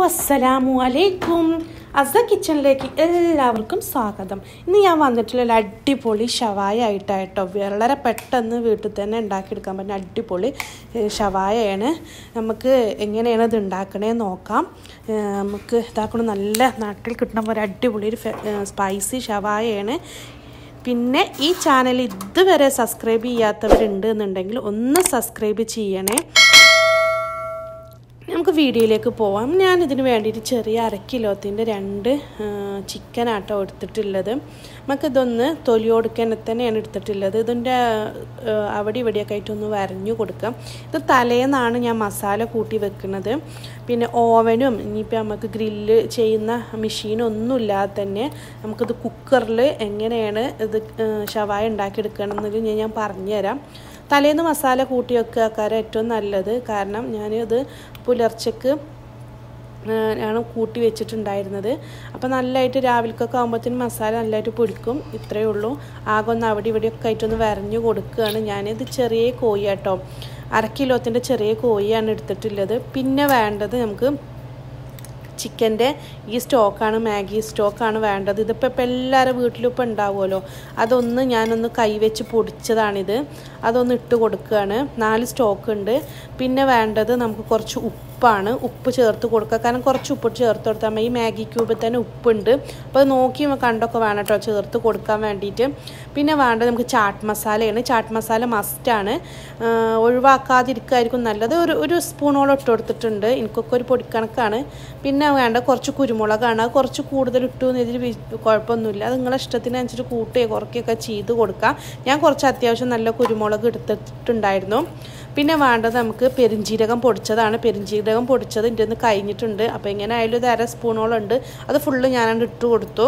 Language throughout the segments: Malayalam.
അസ്സലാമു അലൈക്കും അസ കിച്ചണിലേക്ക് എല്ലാവർക്കും സ്വാഗതം ഇന്ന് ഞാൻ വന്നിട്ടുള്ള ഒരു അടിപൊളി ഷവായ ആയിട്ടായിട്ടോ വളരെ പെട്ടെന്ന് വീട്ടിൽ തന്നെ ഉണ്ടാക്കിയെടുക്കാൻ പറ്റുന്ന അടിപൊളി ഏഹ്, ഷവായയാണ് നമുക്ക് എങ്ങനെയാണ് ഇത് ഉണ്ടാക്കണേന്ന് നോക്കാം ഏഹ്, നമുക്ക് ഇതാക്കണം നല്ല നാട്ടിൽ കിട്ടുന്ന ഒരു അടിപൊളി ഒരു ഫെ- ഏഹ്, സ്പൈസി ഷവായയാണ് പിന്നെ ഈ ചാനൽ ഇതുവരെ സബ്സ്ക്രൈബ് ചെയ്യാത്തവരുണ്ട് എന്നുണ്ടെങ്കിൽ ഒന്ന് സബ്സ്ക്രൈബ് ചെയ്യണേ നമുക്ക് വീഡിയോയിലേക്ക് പോവാം ഞാൻ ഇതിന് വേണ്ടിയിട്ട് ചെറിയ അര കിലോത്തിൻ്റെ രണ്ട് ചിക്കൻ ആട്ടോ എടുത്തിട്ടുള്ളത് നമുക്കിതൊന്ന് തൊലിയോടുക്കാൻ തന്നെയാണ് എടുത്തിട്ടുള്ളത് ഇതിൻ്റെ അവിടെ ഇവിടെയൊക്കെ ആയിട്ടൊന്ന് വരഞ്ഞു കൊടുക്കാം ഇത് തലേന്നാണ് ഞാൻ മസാല കൂട്ടി വെക്കുന്നത് പിന്നെ ഓവനും ഇനിയിപ്പോൾ നമുക്ക് ഗ്രില്ല് ചെയ്യുന്ന മെഷീനൊന്നും ഇല്ലാതെ തന്നെ നമുക്കിത് കുക്കറിൽ എങ്ങനെയാണ് ഇത് ഷവായ ഉണ്ടാക്കിയെടുക്കണം എന്നുള്ളത് ഞാൻ ഞാൻ പറഞ്ഞുതരാം തലേന്ന് മസാല കൂട്ടി വെക്കുക കാര്യം ഏറ്റവും നല്ലത് കാരണം ഞാൻ ഇത് പുലർച്ചക്ക് ആണ് കൂട്ടി വെച്ചിട്ടുണ്ടായിരുന്നത് അപ്പോൾ നല്ലതായിട്ട് രാവിലേക്കൊക്കെ ആകുമ്പോഴത്തേനും മസാല നല്ലതായിട്ട് പൊടിക്കും ഇത്രയേ ഉള്ളൂ ആകെ ഒന്ന് അവിടെ ഇവിടെയൊക്കെ ആയിട്ടൊന്ന് വരഞ്ഞു കൊടുക്കുകയാണ് ഞാനിത് ചെറിയ കോഴി കേട്ടോ അര കിലോത്തിൻ്റെ ചെറിയ കോഴിയാണ് എടുത്തിട്ടുള്ളത് പിന്നെ വേണ്ടത് നമുക്ക് ചിക്കൻ്റെ ഈ സ്റ്റോക്കാണ് മാഗി സ്റ്റോക്കാണ് വേണ്ടത് ഇതിപ്പോൾ ഇപ്പോൾ എല്ലാവരും വീട്ടിലും ഇപ്പോൾ ഉണ്ടാവുമല്ലോ അതൊന്ന് ഞാനൊന്ന് കൈവച്ച് പൊടിച്ചതാണിത് അതൊന്ന് ഇട്ട് കൊടുക്കുകയാണ് നാല് സ്റ്റോക്ക് ഉണ്ട് പിന്നെ വേണ്ടത് നമുക്ക് കുറച്ച് ഉപ്പാണ് ഉപ്പ് ചേർത്ത് കൊടുക്കുക കാരണം കുറച്ച് ഉപ്പ് ചേർത്ത് കൊടുത്താൽ മതി ഈ മാഗി ക്യൂബിൽ തന്നെ ഉപ്പുണ്ട് അപ്പോൾ അത് നോക്കി കണ്ടൊക്കെ വേണം കേട്ടോ ചേർത്ത് കൊടുക്കാൻ വേണ്ടിയിട്ട് പിന്നെ വേണ്ടത് നമുക്ക് ചാട്ട് മസാലയാണ് ചാട്ട് മസാല മസ്റ്റാണ് ഒഴിവാക്കാതിരിക്കുമായിരിക്കും നല്ലത് ഒരു ഒരു സ്പൂണോളം ഇട്ട് കൊടുത്തിട്ടുണ്ട് എനിക്കൊക്കെ ഒരു പൊടിക്കണക്കാണ് പിന്നെ വേണ്ട കുറച്ച് കുരുമുളകാണ് അത് കുറച്ച് കൂടുതൽ ഇട്ടു എന്നതിൽ കുഴപ്പമൊന്നുമില്ല അത് നിങ്ങളെ ഇഷ്ടത്തിനനുസരിച്ച് കൂട്ടുകയോ കുറയ്ക്കുകയൊക്കെ ചെയ്ത് കൊടുക്കാം ഞാൻ കുറച്ച് അത്യാവശ്യം നല്ല കുരുമുളക് എടുത്തിട്ടുണ്ടായിരുന്നു പിന്നെ വേണ്ടത് നമുക്ക് പെരിഞ്ജീരകം പൊടിച്ചതാണ് പെരിഞ്ജീരകം പൊടിച്ചത് ഇതിൻ്റെ ഒന്ന് കഴിഞ്ഞിട്ടുണ്ട് അപ്പോൾ എങ്ങനെ ആയാലും ഇത് അര സ്പൂണോളം ഉണ്ട് അത് ഫുള്ള് ഞാനത് ഇട്ട് കൊടുത്തു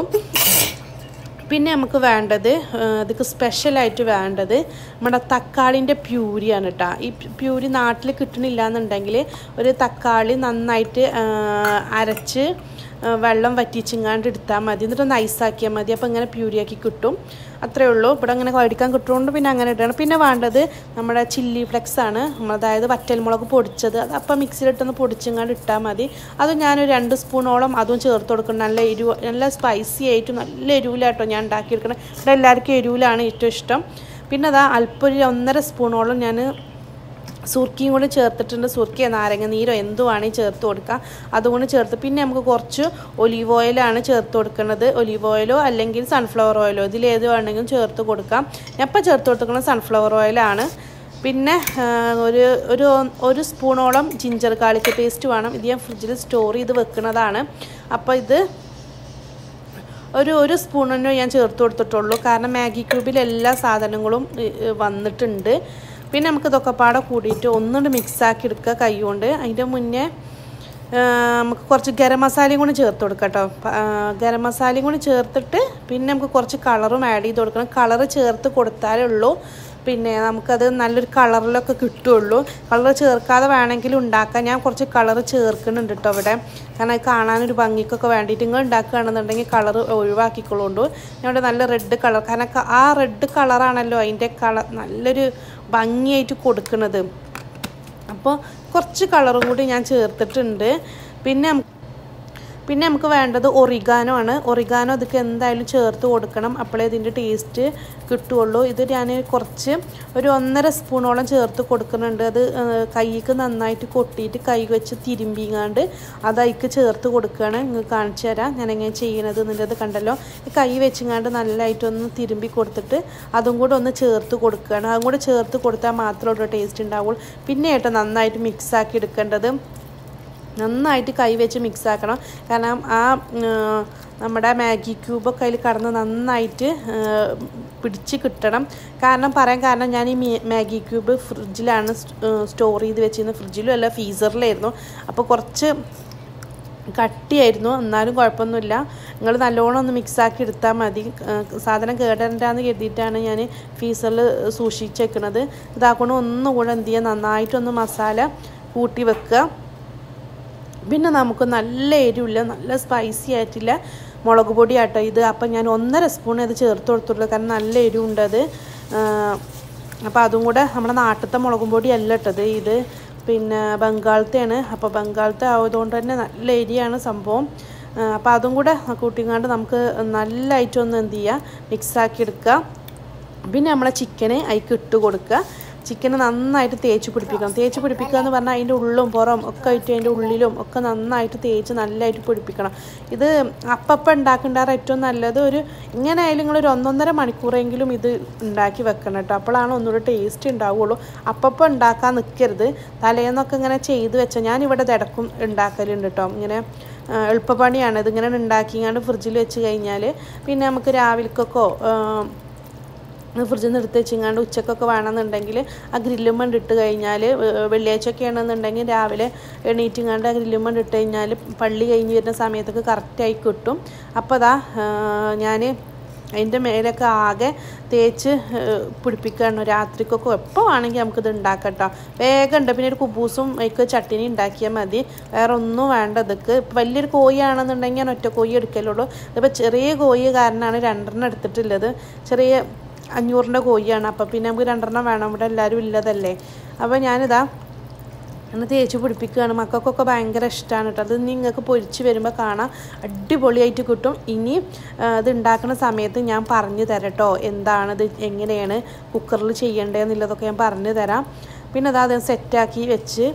പിന്നെ നമുക്ക് വേണ്ടത് ഇതൊക്കെ സ്പെഷ്യലായിട്ട് വേണ്ടത് നമ്മുടെ തക്കാളിൻ്റെ പ്യൂരിയാണ് കേട്ടോ ഈ പ്യൂരി നാട്ടിൽ കിട്ടണില്ല എന്നുണ്ടെങ്കിൽ ഒരു തക്കാളി നന്നായിട്ട് ആ, അരച്ച് ആ, വെള്ളം വറ്റിച്ചിങ്ങാണ്ട് എടുത്താൽ മതി എന്നിട്ട് ഒന്ന് ഐസാക്കിയാൽ മതി അപ്പോൾ ഇങ്ങനെ പ്യൂരിയാക്കി കിട്ടും അത്രയേ ഉള്ളൂ ഇവിടെ അങ്ങനെ കഴിക്കാൻ കിട്ടുകൊണ്ട് പിന്നെ അങ്ങനെ ഇടണം പിന്നെ വേണ്ടത് നമ്മുടെ ചില്ലി ഫ്ലെക്സ് ആണ് അതായത് വറ്റൽമുളക് പൊടിച്ചത് അത് അപ്പം മിക്സിയിലിട്ടൊന്ന് പൊടിച്ചിങ്ങാണ്ട് ഇട്ടാൽ മതി അത് ഞാനൊരു രണ്ട് സ്പൂണോളം അതും ചേർത്ത് കൊടുക്കണം നല്ല എരിവ് നല്ല സ്പൈസി ആയിട്ട് നല്ല എരിവിലാട്ടോ ഞാൻ ഉണ്ടാക്കിയെടുക്കണം ഇവിടെ എല്ലാവർക്കും എരിവിലാണ് ഏറ്റവും ഇഷ്ടം പിന്നെ അതാ അല്പം ഒരു ഒന്നര സ്പൂണോളം ഞാൻ സുർക്കിയും കൂടി ചേർത്തിട്ടുണ്ട് സുർക്കിയോ നാരങ്ങ നീരോ എന്തുവാണെങ്കിൽ ചേർത്ത് കൊടുക്കാം അതുകൊണ്ട് ചേർത്ത് പിന്നെ നമുക്ക് കുറച്ച് ഒലീവ് ഓയിലാണ് ചേർത്ത് കൊടുക്കുന്നത് ഒലീവ് ഓയിലോ അല്ലെങ്കിൽ സൺഫ്ലവർ ഓയിലോ ഇതിൽ ഏത് വേണമെങ്കിലും ചേർത്ത് കൊടുക്കാം ഞാൻ ഇപ്പോൾ ചേർത്ത് കൊടുക്കുന്നത് സൺഫ്ലവർ ഓയിലാണ് പിന്നെ ആ, ഒരു ഒരു ഒരു സ്പൂണോളം ജിഞ്ചർ ഗാർലിക് പേസ്റ്റ് വേണം ഇത് ഞാൻ ഫ്രിഡ്ജിൽ സ്റ്റോർ ചെയ്ത് വെക്കുന്നതാണ് അപ്പോൾ ഇത് ഒരു ഒരു സ്പൂണിന് ഞാൻ ചേർത്ത് കൊടുത്തിട്ടുള്ളൂ കാരണം മാഗി ക്യൂബിൽ എല്ലാ സാധനങ്ങളും ഇ- ഇ വന്നിട്ടുണ്ട് പിന്നെ നമുക്ക് ഇതൊക്കെ പാടെ കൂടിയിട്ട് ഒന്നുകൊണ്ട് മിക്സാക്കി എടുക്കുക കൈ കൊണ്ട് അതിൻ്റെ മുന്നേ ആ, നമുക്ക് കുറച്ച് ഗരം മസാലയും കൂടി ചേർത്ത് കൊടുക്കാം കേട്ടോ പ- ആ, ഗരം മസാലയും കൂടി ചേർത്തിട്ട് പിന്നെ നമുക്ക് കുറച്ച് കളറും ആഡ് ചെയ്ത് കൊടുക്കണം കളറ് ചേർത്ത് കൊടുത്താലേ ഉള്ളൂ പിന്നെ നമുക്കത് നല്ലൊരു കളറിലൊക്കെ കിട്ടുള്ളൂ കളർ ചേർക്കാതെ വേണമെങ്കിലും ഉണ്ടാക്കാം ഞാൻ കുറച്ച് കളർ ചേർക്കുന്നുണ്ട് കേട്ടോ ഇവിടെ കാരണം അത് കാണാനൊരു ഭംഗിക്കൊക്കെ വേണ്ടിയിട്ട് നിങ്ങൾ ഉണ്ടാക്കുകയാണെന്നുണ്ടെങ്കിൽ കളർ ഒഴിവാക്കിക്കൊള്ളുണ്ട് ഞാൻ ഇവിടെ നല്ല റെഡ് കളർ കാരണം ക- ആ റെഡ് കളറാണല്ലോ അതിൻ്റെ കളർ നല്ലൊരു ഭംഗിയായിട്ട് കൊടുക്കുന്നത് അപ്പോൾ കുറച്ച് കളറും കൂടി ഞാൻ ചേർത്തിട്ടുണ്ട് പിന്നെ നമുക്ക് പിന്നെ നമുക്ക് വേണ്ടത് ഒറിഗാനോ ആണ് ഒറിഗാനോ ഇതൊക്കെ എന്തായാലും ചേർത്ത് കൊടുക്കണം അപ്പോഴേ ഇതിൻ്റെ ടേസ്റ്റ് കിട്ടുള്ളൂ ഇത് ഞാൻ കുറച്ച് ഒരു ഒന്നര സ്പൂണോളം ചേർത്ത് കൊടുക്കുന്നുണ്ട് അത് കൈക്ക് നന്നായിട്ട് കൊട്ടിയിട്ട് കൈ വെച്ച് തിരുമ്പിങ്ങാണ്ട് അത് അതിക്ക് ചേർത്ത് കൊടുക്കുകയാണ് നിങ്ങൾക്ക് കാണിച്ചു തരാം ഞാൻ എങ്ങനെ ചെയ്യണത് എന്നുള്ളത് കണ്ടല്ലോ ഈ കൈ വെച്ചിങ്ങാണ്ട് നല്ലതായിട്ടൊന്ന് തിരുമ്പി കൊടുത്തിട്ട് അതും കൂടെ ഒന്ന് ചേർത്ത് കൊടുക്കുകയാണ് അതും കൂടെ ചേർത്ത് കൊടുത്താൽ മാത്രമേ ഉള്ളൂ ടേസ്റ്റ് ഉണ്ടാവുള്ളൂ പിന്നെ ഏട്ടോ നന്നായിട്ട് മിക്സ് ആക്കി എടുക്കേണ്ടത് നന്നായിട്ട് കൈ വെച്ച് മിക്സ് ആക്കണം കാരണം ആ ഉം, നമ്മുടെ മാഗി ക്യൂബൊക്കെ അതിൽ കടന്ന് നന്നായിട്ട് ഏർ, പിടിച്ച് കിട്ടണം കാരണം പറയാൻ കാരണം ഞാൻ ഈ മി- മാഗി ക്യൂബ് ഫ്രിഡ്ജിലാണ് സ്റ്റോർ ചെയ്ത് വെച്ചിരുന്നത് ഫ്രിഡ്ജിലും അല്ല ഫീസറിലായിരുന്നു അപ്പോൾ കുറച്ച് കട്ടിയായിരുന്നു എന്നാലും കുഴപ്പമൊന്നുമില്ല നിങ്ങൾ നല്ലോണം ഒന്ന് മിക്സാക്കി എടുത്താൽ മതി ഏഹ് സാധനം കേടരണ്ടാന്ന് കരുതിയിട്ടാണ് ഞാൻ ഫീസറിൽ സൂക്ഷിച്ച് വെക്കുന്നത് ഇതാക്കൊണ്ട് ഒന്നും കൂടെ എന്ത് ചെയ്യുക നന്നായിട്ടൊന്ന് മസാല കൂട്ടി വെക്കുക പിന്നെ നമുക്ക് നല്ല എരിവില്ല നല്ല സ്പൈസി ആയിട്ടില്ല മുളക് പൊടി ആട്ടോ ഇത് അപ്പം ഞാൻ ഒന്നര സ്പൂൺ ഇത് ചേർത്ത് കൊടുത്തുള്ളൂ കാരണം നല്ല എരിവുണ്ട് അത് അപ്പോൾ അതും കൂടെ നമ്മുടെ നാട്ടിലത്തെ മുളകും പൊടി അല്ല ഇട്ടത് ഇത് പിന്നെ ബംഗാളത്തെയാണ് അപ്പോൾ ബംഗാളത്തെ ആയതുകൊണ്ട് തന്നെ നല്ല എരിയാണ് സംഭവം അപ്പോൾ അതും കൂടെ കൂട്ടിങ്ങാണ്ട് നമുക്ക് നല്ലതായിട്ട് ഒന്ന് എന്ത് ചെയ്യുക മിക്സാക്കി എടുക്കുക പിന്നെ നമ്മളെ ചിക്കന് അതിക്ക് ഇട്ട് കൊടുക്കുക ചിക്കന് നന്നായിട്ട് തേച്ച് പിടിപ്പിക്കണം തേച്ച് പിടിപ്പിക്കുക എന്ന് പറഞ്ഞാൽ അതിൻ്റെ ഉള്ളും പുറം ഒക്കെ ആയിട്ട് അതിൻ്റെ ഉള്ളിലും ഒക്കെ നന്നായിട്ട് തേച്ച് നല്ലതായിട്ട് പിടിപ്പിക്കണം ഇത് അപ്പപ്പം ഉണ്ടാക്കേണ്ടാറ് ഏറ്റവും നല്ലത് ഒരു ഇങ്ങനെ ആയാലും നിങ്ങൾ ഒരു ഒന്നൊന്നര മണിക്കൂറെങ്കിലും ഇത് ഉണ്ടാക്കി വെക്കണം കേട്ടോ അപ്പോഴാണ് ഒന്നുകൂടി ടേസ്റ്റ് ഉണ്ടാവുള്ളൂ അപ്പപ്പം ഉണ്ടാക്കാൻ നിൽക്കരുത് തലേന്നൊക്കെ ഇങ്ങനെ ചെയ്ത് വെച്ചാൽ ഞാനിവിടെ തിടക്കും ഉണ്ടാക്കലുണ്ട് കേട്ടോ ഇങ്ങനെ ആ, എളുപ്പപ്പണിയാണ് ഇതിങ്ങനെ ഉണ്ടാക്കിങ്ങാണ്ട് ഫ്രിഡ്ജിൽ വെച്ച് കഴിഞ്ഞാൽ പിന്നെ നമുക്ക് രാവിലേക്കൊക്കെ ഫ്രിഡ്ജിൽ നിന്ന് എടുത്ത് വെച്ചിങ്ങാണ്ട് ഉച്ചക്കൊക്കെ വേണമെന്നുണ്ടെങ്കിൽ ആ ഗ്രില്ലുമ്മണ്ട് ഇട്ട് കഴിഞ്ഞാൽ വെള്ളിയാഴ്ചയൊക്കെ ആണെന്നുണ്ടെങ്കിൽ രാവിലെ എണീറ്റിങ്ങാണ്ട് ആ ഗ്രില്ലുമ്മണ്ട് ഇട്ട് കഴിഞ്ഞാൽ പള്ളി കഴിഞ്ഞ് വരുന്ന സമയത്തൊക്കെ കറക്റ്റായി കിട്ടും അപ്പോൾ അതാ ഞാൻ അതിൻ്റെ മേലൊക്കെ ആകെ തേച്ച് ഏഹ്, പിടിപ്പിക്കുകയാണ് രാത്രിക്കൊക്കെ എപ്പോൾ വേണമെങ്കിൽ നമുക്കിത് ഉണ്ടാക്കട്ടോ വേഗം ഉണ്ട് പിന്നെ ഒരു കുബൂസും അതിക്ക് ചട്ടിനി ഉണ്ടാക്കിയാൽ മതി വേറെ ഒന്നും വേണ്ട ഇതൊക്കെ ഇപ്പം വലിയൊരു കോഴിയാണെന്നുണ്ടെങ്കിൽ ഞാൻ ഒറ്റ കോഴി എടുക്കലുള്ളൂ ഇതിപ്പോൾ ചെറിയ കോഴി കാരണമാണ് രണ്ടെണ്ണം എടുത്തിട്ടുള്ളത് ചെറിയ അഞ്ഞൂറിൻ്റെ കോഴിയാണ് അപ്പോൾ പിന്നെ നമുക്ക് രണ്ടെണ്ണം വേണം ഇവിടെ എല്ലാവരും ഇല്ലതല്ലേ അപ്പോൾ ഞാനിതാ ഒന്ന് തേച്ച് പിടിപ്പിക്കുകയാണ് മക്കൾക്കൊക്കെ ഭയങ്കര ഇഷ്ടമാണ് കേട്ടോ അത് നിങ്ങൾക്ക് പൊരിച്ച് വരുമ്പോൾ കാണാം അടിപൊളിയായിട്ട് കിട്ടും ഇനി ആ, ഇത് ഉണ്ടാക്കുന്ന സമയത്ത് ഞാൻ പറഞ്ഞു തരാം കേട്ടോ എന്താണ് ഇത് എങ്ങനെയാണ് കുക്കറിൽ ചെയ്യേണ്ടതെന്നുള്ളതൊക്കെ ഞാൻ പറഞ്ഞു തരാം പിന്നെ അതാ അത് സെറ്റാക്കി വെച്ച്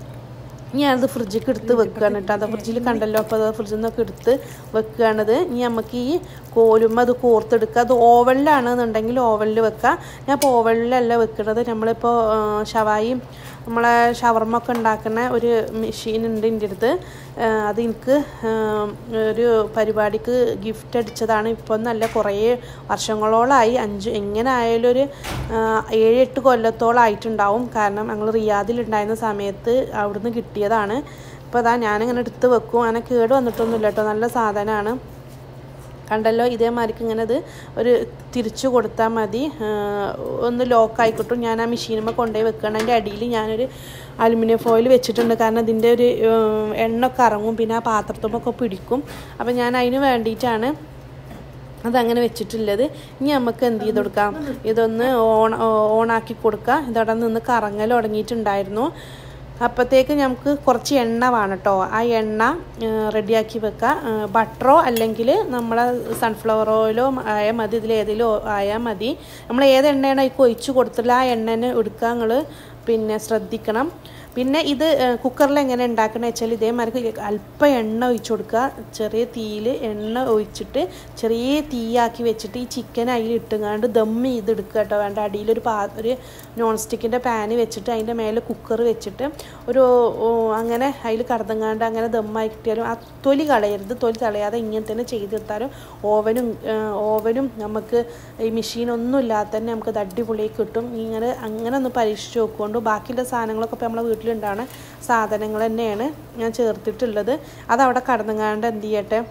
ഞാനത് ഫ്രിഡ്ജിക്ക് എടുത്ത് വെക്കുകയാണ് കേട്ടോ അത് ഫ്രിഡ്ജിൽ കണ്ടല്ലോ അപ്പോൾ അത് ഫ്രിഡ്ജിൽ നിന്നൊക്കെ എടുത്ത് വെക്കുകയാണത് ഇനി നമുക്ക് ഈ കോലുമ്പോൾ അത് കോർത്തെടുക്കുക അത് ഓവനിലാണെന്നുണ്ടെങ്കിൽ ഓവനിൽ വെക്കുക ഞാൻ ഇപ്പോൾ ഓവനിലല്ല വെക്കുന്നത് നമ്മളിപ്പോൾ ആ, ഷവായും നമ്മളെ ഷവർമ്മ ഒക്കെ ഉണ്ടാക്കുന്ന ഒരു മെഷീൻ ഉണ്ട് എൻ്റെ അടുത്ത് ആ, അത് എനിക്ക് ആ, ഒരു പരിപാടിക്ക് ഗിഫ്റ്റ് അടിച്ചതാണ് ഇപ്പോൾ നല്ല കുറേ വർഷങ്ങളോളമായി അഞ്ച് എങ്ങനെ ആയാലും ഒരു ആ, ഏഴ് എട്ട് കൊല്ലത്തോളം ആയിട്ടുണ്ടാവും കാരണം ഞങ്ങൾ റിയാദിലുണ്ടായിരുന്ന സമയത്ത് അവിടുന്ന് കിട്ടിയതാണ് ഇപ്പോൾ അതാ ഞാനിങ്ങനെ എടുത്ത് വെക്കും അങ്ങനെ കേട് വന്നിട്ടൊന്നുമില്ല കേട്ടോ നല്ല സാധനമാണ് കണ്ടല്ലോ ഇതേമാതിരിക്ക് ഇങ്ങനെ ഇത് ഒരു തിരിച്ചു കൊടുത്താൽ മതി ആ, ഒന്ന് ലോക്കായി കിട്ടും ഞാൻ ആ മെഷീനുമ്പോൾ കൊണ്ടുപോയി വെക്കണം അതിൻ്റെ അടിയിൽ ഞാനൊരു അലുമിനിയം ഫോയിൽ വെച്ചിട്ടുണ്ട് കാരണം ഇതിൻ്റെ ഒരു ഉം, എണ്ണൊക്കെ ഇറങ്ങും പിന്നെ ആ പാത്രത്തുമൊക്കെ പിടിക്കും അപ്പോൾ ഞാൻ അതിന് വേണ്ടിയിട്ടാണ് അതങ്ങനെ വെച്ചിട്ടുള്ളത് ഇനി നമുക്ക് എന്ത് ചെയ്ത് കൊടുക്കാം ഇതൊന്ന് ഓൺ ഓണാക്കി കൊടുക്കുക ഇതവിടെ നിന്ന് കറങ്ങൽ തുടങ്ങിയിട്ടുണ്ടായിരുന്നു അപ്പോഴത്തേക്ക് നമുക്ക് കുറച്ച് എണ്ണ വേണം കേട്ടോ ആ എണ്ണ റെഡിയാക്കി വെക്കുക ബട്ടറോ അല്ലെങ്കിൽ നമ്മളെ സൺഫ്ലവർ ഓയിലോ ആയാൽ മതി ഇതിലേതെങ്കിലും ആയാൽ മതി നമ്മൾ ഏത് എണ്ണയാണോ അതിൽ ഒഴിച്ച് കൊടുത്തില്ല ആ എണ്ണനെ എടുക്കുക നിങ്ങൾ പിന്നെ ശ്രദ്ധിക്കണം പിന്നെ ഇത് കുക്കറിൽ എങ്ങനെ ഉണ്ടാക്കണമെന്ന് വെച്ചാൽ ഇതേമാതിരി അല്പം എണ്ണ ഒഴിച്ച് കൊടുക്കുക ചെറിയ തീയിൽ എണ്ണ ഒഴിച്ചിട്ട് ചെറിയ തീയാക്കി വെച്ചിട്ട് ഈ ചിക്കൻ അതിൽ ഇട്ടുങ്ങാണ്ട് ദം ചെയ്തെടുക്കുക കേട്ടോ വേണ്ട അടിയിലൊരു പാ ഒരു നോൺ സ്റ്റിക്കിൻ്റെ പാന് വെച്ചിട്ട് അതിൻ്റെ മേലെ കുക്കർ വെച്ചിട്ട് ഒരു ഓ, അങ്ങനെ അതിൽ കടന്നങ്ങാണ്ട് അങ്ങനെ ദമ്മായി കിട്ടിയാലും ആ തൊലി കളയരുത് തൊലി കളയാതെ ഇങ്ങനെ തന്നെ ചെയ്തെടുത്താലും ഓവനും ഓവനും നമുക്ക് ഈ മെഷീനൊന്നും ഇല്ലാതെ തന്നെ നമുക്ക് ഇത് അടിപൊളിയായി കിട്ടും ഇങ്ങനെ അങ്ങനെ ഒന്ന് പരീക്ഷിച്ച് നോക്കുകൊണ്ട് ബാക്കിയുള്ള സാധനങ്ങളൊക്കെ ഇപ്പോൾ നമ്മളെ വീട്ടിലുണ്ടാണ് സാധനങ്ങൾ തന്നെയാണ് ഞാൻ ചേർത്തിട്ടുള്ളത് അതവിടെ കടന്നങ്ങാണ്ട് എന്ത് ചെയ്യട്ടെ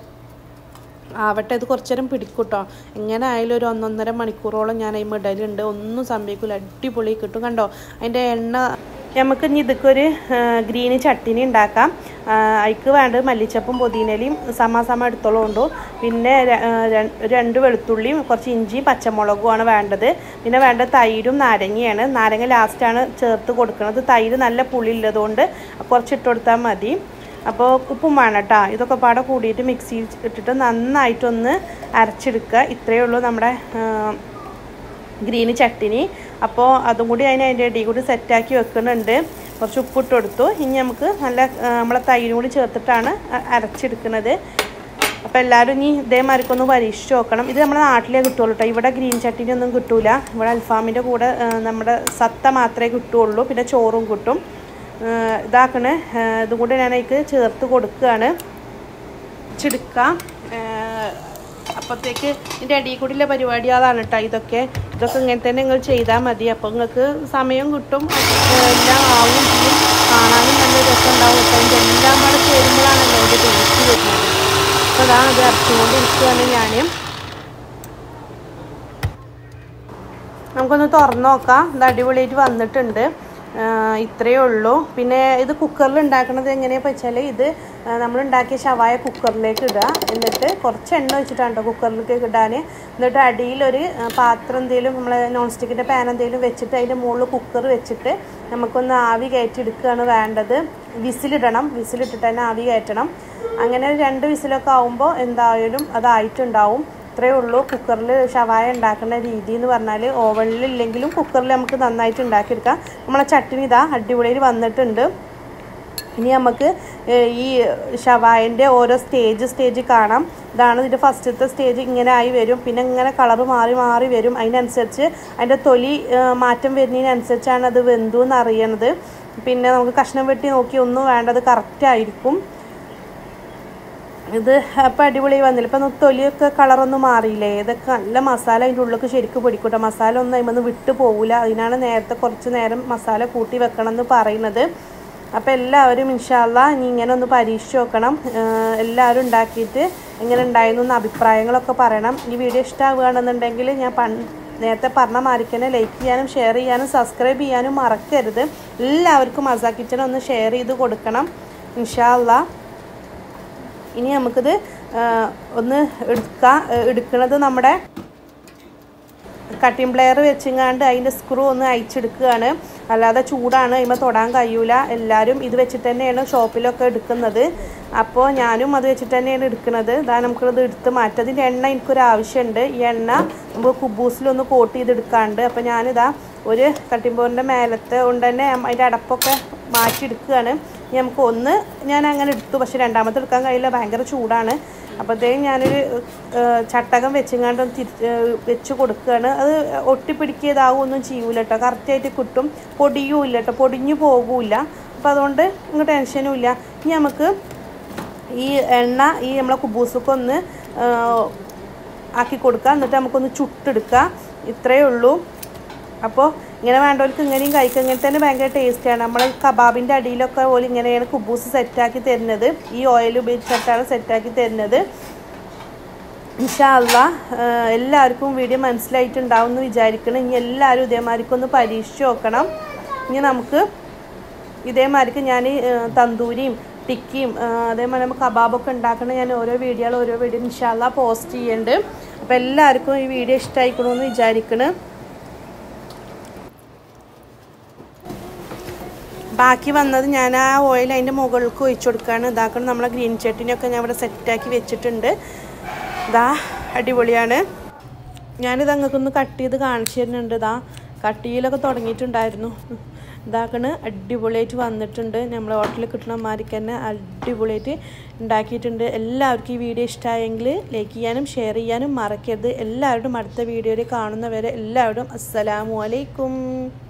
ആവട്ടെ ഇത് കുറച്ച് നേരം പിടിക്കും കേട്ടോ എങ്ങനെ ആയാലും ഒരു ഒന്നൊന്നര മണിക്കൂറോളം ഞാൻ അതിൽ ഇടലുണ്ട് ഒന്നും സംഭവിക്കില്ല അടിപൊളി കിട്ടും കണ്ടോ അതിൻ്റെ എണ്ണ നമുക്ക് ഇനി ഇതൊക്കെ ഗ്രീന് ചട്ടിനി ഉണ്ടാക്കാം അതിക്ക് വേണ്ടത് മല്ലിച്ചപ്പും പുതിനയിലയും സമാസമ എടുത്തോളം ഉണ്ടോ പിന്നെ ര- ആ, ര- രണ്ട് വെളുത്തുള്ളിയും കുറച്ച് ഇഞ്ചിയും പച്ചമുളകുമാണ് വേണ്ടത് പിന്നെ വേണ്ടത് തൈരും നാരങ്ങയാണ് നാരങ്ങ ലാസ്റ്റാണ് ചേർത്ത് കൊടുക്കുന്നത് തൈര് നല്ല പുളി ഉള്ളതുകൊണ്ട് കുറച്ച് ഇട്ട് കൊടുത്താൽ മതി അപ്പോൾ ഉപ്പും വേണം കേട്ടോ ഇതൊക്കെ പാടെ കൂടിയിട്ട് മിക്സിയിൽ ഇട്ടിട്ട് നന്നായിട്ടൊന്ന് അരച്ചെടുക്കുക ഇത്രയേ ഉള്ളൂ നമ്മുടെ ആ, ഗ്രീന് ചട്ടിനി അപ്പോൾ അതും കൂടി അതിന് അതിൻ്റെ ഇടയിൽ കൂടി സെറ്റാക്കി വെക്കുന്നുണ്ട് കുറച്ച് ഉപ്പിട്ട് കൊടുത്തു ഇനി നമുക്ക് നല്ല ആ, നമ്മളെ തൈരും കൂടി ചേർത്തിട്ടാണ് അ- അരച്ചെടുക്കുന്നത് അപ്പോൾ എല്ലാവരും ഇനി ഇതേമാതിരിക്കൊന്ന് പരീക്ഷിച്ച് നോക്കണം ഇത് നമ്മുടെ നാട്ടിലേ കിട്ടുള്ളൂ കേട്ടോ ഇവിടെ ഗ്രീൻ ചട്ടിനി ഒന്നും കിട്ടൂല ഇവിടെ അൽഫാമിൻ്റെ കൂടെ ആ, നമ്മുടെ സത്ത മാത്രമേ കിട്ടുള്ളൂ പിന്നെ ചോറും കിട്ടും ആ, ഇതാക്കണ് ആ, ഇതും കൂടി ഞാൻ അതിലേക്ക് ചേർത്ത് കൊടുക്കുകയാണ് ചെടുക്കാം അപ്പോഴത്തേക്ക് ഇതിൻ്റെ അടിയിൽ കൂടിയുള്ള പരിപാടി അതാണ് കേട്ടോ ഇതൊക്കെ ഇതൊക്കെ ഇങ്ങനെ തന്നെ നിങ്ങൾ ചെയ്താൽ മതി അപ്പോൾ നിങ്ങൾക്ക് സമയം കിട്ടും ഏഹ് എല്ലാം ആവും ചെയ്യും കാണാനും നല്ല രസം ഉണ്ടാവും കേട്ടോ ഇതിൻ്റെ എല്ലാം കൂടെ ചേരുമ്പോഴാണല്ലോ ഇതിൻ്റെ ടേസ്റ്റ് വരുന്നത് അപ്പോൾ അതാ ഇത് അരച്ചുകൊണ്ട് ഇരിക്കുകയാണ് ഞാൻ നമുക്കൊന്ന് തുറന്ന് നോക്കാം ഇത് അടിപൊളിയായിട്ട് വന്നിട്ടുണ്ട് ഇത്രയേ ഉള്ളൂ പിന്നെ ഇത് കുക്കറിൽ ഉണ്ടാക്കുന്നത് എങ്ങനെയാണെന്ന് വെച്ചാൽ ഇത് നമ്മൾ ഉണ്ടാക്കിയ ഷവായ കുക്കറിലേക്ക് ഇടുക എന്നിട്ട് കുറച്ച് എണ്ണ വെച്ചിട്ടാണ് കേട്ടോ കുക്കറിലേക്ക് ഇടാൻ എന്നിട്ട് അടിയിലൊരു പാത്രം എന്തെങ്കിലും നമ്മൾ നോൺ സ്റ്റിക്കിൻ്റെ പാൻ എന്തെങ്കിലും വെച്ചിട്ട് അതിൻ്റെ മുകളിൽ കുക്കർ വെച്ചിട്ട് നമുക്കൊന്ന് ആവി കയറ്റി എടുക്കുകയാണ് വേണ്ടത് വിസിലിടണം വിസിലിട്ടിട്ട് തന്നെ ആവി കയറ്റണം അങ്ങനെ രണ്ട് വിസിലൊക്കെ ആകുമ്പോൾ എന്തായാലും അതായിട്ടുണ്ടാവും ഇത്രയേ ഉള്ളൂ കുക്കറിൽ ഷവായ ഉണ്ടാക്കുന്ന രീതി എന്ന് പറഞ്ഞാൽ ഓവനിൽ ഇല്ലെങ്കിലും കുക്കറിൽ നമുക്ക് നന്നായിട്ട് ഉണ്ടാക്കിയെടുക്കാം നമ്മളെ ചട്ടിനി ഇതാ അടിപൊളിയിൽ വന്നിട്ടുണ്ട് ഇനി നമുക്ക് ഈ ഷവായൻ്റെ ഓരോ സ്റ്റേജ് സ്റ്റേജ് കാണാം ഇതാണ് ഇതിൻ്റെ ഫസ്റ്റത്തെ സ്റ്റേജ് ഇങ്ങനെ ആയി വരും പിന്നെ ഇങ്ങനെ കളറ് മാറി മാറി വരും അതിനനുസരിച്ച് അതിൻ്റെ തൊലി മാറ്റം വരുന്നതിനനുസരിച്ചാണ് അത് വെന്തു എന്ന് അറിയണത് പിന്നെ നമുക്ക് കഷ്ണം വെട്ടി നോക്കി ഒന്നും വേണ്ടത് കറക്റ്റായിരിക്കും ഇത് അപ്പം അടിപൊളി വന്നില്ല ഇപ്പം തൊലിയൊക്കെ കളറൊന്നും മാറിയില്ലേ ഇതൊക്കെ നല്ല മസാല അതിൻ്റെ ഉള്ളിലേക്ക് ശരിക്കും പിടിക്കൂട്ടെ മസാല ഒന്നും അതിമൊന്നും വിട്ടു പോകില്ല അതിനാണ് നേരത്തെ കുറച്ച് നേരം മസാല കൂട്ടി വെക്കണം എന്ന് പറയുന്നത് അപ്പോൾ എല്ലാവരും ഇൻഷാല്ല ഇനി ഇങ്ങനെ ഒന്ന് പരീക്ഷിച്ച് നോക്കണം എല്ലാവരും ഉണ്ടാക്കിയിട്ട് എങ്ങനെ ഉണ്ടായിരുന്നു എന്ന് അഭിപ്രായങ്ങളൊക്കെ പറയണം ഈ വീഡിയോ ഇഷ്ടമാവുകയാണെന്നുണ്ടെങ്കിൽ ഞാൻ പൺ നേരത്തെ പറഞ്ഞ മാറിക്കന്നെ ലൈക്ക് ചെയ്യാനും ഷെയർ ചെയ്യാനും സബ്സ്ക്രൈബ് ചെയ്യാനും മറക്കരുത് എല്ലാവർക്കും മസാ കിച്ചൺ ഒന്ന് ഷെയർ ചെയ്ത് കൊടുക്കണം ഇൻഷാല്ല ഇനി നമുക്കിത് ഒന്ന് എടുക്കാം എടുക്കുന്നത് നമ്മുടെ കട്ടിംഗ് പ്ലെയർ വെച്ചിങ്ങാണ്ട് അതിൻ്റെ സ്ക്രൂ ഒന്ന് അയച്ചെടുക്കുകയാണ് അല്ലാതെ ചൂടാണ് അതിമ തൊടാൻ കഴിയൂല എല്ലാവരും ഇത് വെച്ചിട്ട് തന്നെയാണ് ഷോപ്പിലൊക്കെ എടുക്കുന്നത് അപ്പോൾ ഞാനും അത് വെച്ചിട്ട് തന്നെയാണ് എടുക്കുന്നത് ഇതാ നമുക്കത് എടുത്ത് മാറ്റാം അതിൻ്റെ എണ്ണ എനിക്കൊരു ആവശ്യമുണ്ട് ഈ എണ്ണ നമുക്ക് കുബൂസിലൊന്ന് കോട്ട് ചെയ്തെടുക്കാണ്ട് അപ്പോൾ ഞാനിതാ ഒരു കട്ടിംഗ് ബോർഡിൻ്റെ മേലത്തെ കൊണ്ട് തന്നെ അതിൻ്റെ അടപ്പൊക്കെ മാറ്റിയെടുക്കുകയാണ് ഇനി നമുക്ക് ഒന്ന് ഞാൻ അങ്ങനെ എടുത്തു പക്ഷെ രണ്ടാമത്തെ എടുക്കാൻ കഴിയില്ല ഭയങ്കര ചൂടാണ് അപ്പോഴത്തേക്കും ഞാനൊരു ചട്ടകം വെച്ചിങ്ങാണ്ട് തിരി വെച്ച് കൊടുക്കുകയാണ് അത് ഒട്ടിപ്പിടിക്കിയതാവും ഒന്നും ചെയ്യൂല കേട്ടോ കറക്റ്റായിട്ട് കിട്ടും പൊടിയും ഇല്ല കേട്ടോ പൊടിഞ്ഞു പോകൂല അപ്പോൾ അതുകൊണ്ട് ഇങ്ങ് ടെൻഷനും ഇല്ല ഇനി നമുക്ക് ഈ എണ്ണ ഈ നമ്മളെ കുബൂസൊക്കെ ഒന്ന് ആക്കി കൊടുക്കുക എന്നിട്ട് നമുക്കൊന്ന് ചുട്ടെടുക്കുക ഇത്രയേ ഉള്ളൂ അപ്പോൾ ഇങ്ങനെ വേണ്ടവർക്ക് ഇങ്ങനെയും കഴിക്കുക ഇങ്ങനെ തന്നെ ഭയങ്കര ടേസ്റ്റാണ് നമ്മൾ കബാബിൻ്റെ അടിയിലൊക്കെ പോലെ ഇങ്ങനെയാണ് കുബൂസ് സെറ്റാക്കി തരുന്നത് ഈ ഓയിൽ ഉപയോഗിച്ചിട്ടാണ് സെറ്റാക്കി തരുന്നത് ഇൻഷാല്ല എല്ലാവർക്കും വീഡിയോ മനസ്സിലായിട്ടുണ്ടാവും എന്ന് വിചാരിക്കണം ഇനി എല്ലാവരും ഇതേമാതിരിക്കൊന്ന് പരീക്ഷിച്ച് നോക്കണം ഇനി നമുക്ക് ഇതേമാതിരിക്ക് ഞാൻ തന്തൂരിയും ടിക്കിയും അതേമാതിരി നമുക്ക് കബാബൊക്കെ ഉണ്ടാക്കണം ഞാൻ ഓരോ വീഡിയോകൾ ഓരോ വീഡിയോ ഇൻഷാല്ല പോസ്റ്റ് ചെയ്യുന്നുണ്ട് അപ്പോൾ എല്ലാവർക്കും ഈ വീഡിയോ ഇഷ്ടമായിക്കണമെന്ന് വിചാരിക്കണം ബാക്കി വന്നത് ഞാൻ ആ ഓയിൽ അതിൻ്റെ മുകളിലേക്ക് ഒഴിച്ചു കൊടുക്കുകയാണ് ഇതാക്കണം നമ്മളെ ഗ്രീൻ ചട്ടിനൊക്കെ ഞാൻ ഇവിടെ സെറ്റാക്കി വെച്ചിട്ടുണ്ട് ഇതാ അടിപൊളിയാണ് ഞാനിത് അങ്ങക്കൊന്ന് കട്ട് ചെയ്ത് കാണിച്ചു തരുന്നുണ്ട് ഇതാ കട്ട് ചെയ്യലൊക്കെ തുടങ്ങിയിട്ടുണ്ടായിരുന്നു ഇതാക്കണ് അടിപൊളിയായിട്ട് വന്നിട്ടുണ്ട് നമ്മൾ ഹോട്ടലിൽ കിട്ടുന്ന മാതിരിക്ക് തന്നെ അടിപൊളിയായിട്ട് ഉണ്ടാക്കിയിട്ടുണ്ട് എല്ലാവർക്കും ഈ വീഡിയോ ഇഷ്ടമായെങ്കിൽ ലൈക്ക് ചെയ്യാനും ഷെയർ ചെയ്യാനും മറക്കരുത് എല്ലാവരും അടുത്ത വീഡിയോയിൽ കാണുന്നവരെ എല്ലാവരും അസ്സലാമു അലൈക്കും